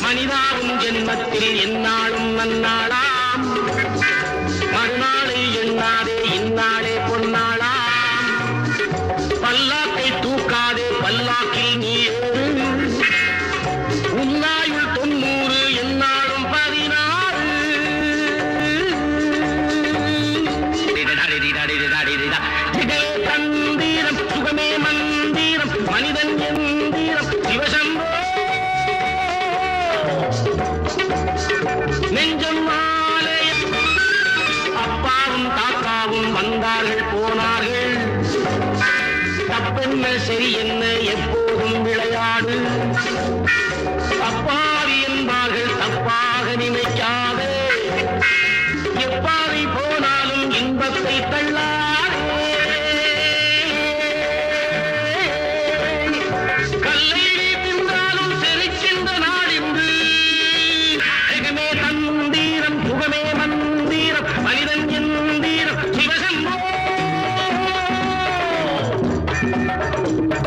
மனிதாவும் ஜென்மத்தில் எந்நாளும் நன்னாளாம் மறுநாளை எண்ணாதே இந்நாளே பொன்னாளாம் பல்லாக்கை தூக்காதே பல்லாக்கில் நீ ஏறு உன்னாயுள் தொண்ணூறு எந்நாளும் பதினாறு திடே தந்தீரம் சுகமே மந்தீரம் மனிதன் எந்தீரம் சிவசம்போ நெஞ்சம் ஆலயம் அப்பாவும் தாத்தாவும் வந்தார்கள் போனார்கள் தப்பென்ன சரி என்ன எப்போதும் விளையாடு அப்பாவி என்பார்கள் தப்பாக நினைக்காதே எப்பாவை போனாலும் இன்பத்தை தள்ளாதே கல்லை நீ தின்றாலும் செழிக்கின்ற நாள் இன்று அழகமே தந்தீரம் சுகமே மந்தீரம் மனிதன் எந்தீரம் சிவசம்போ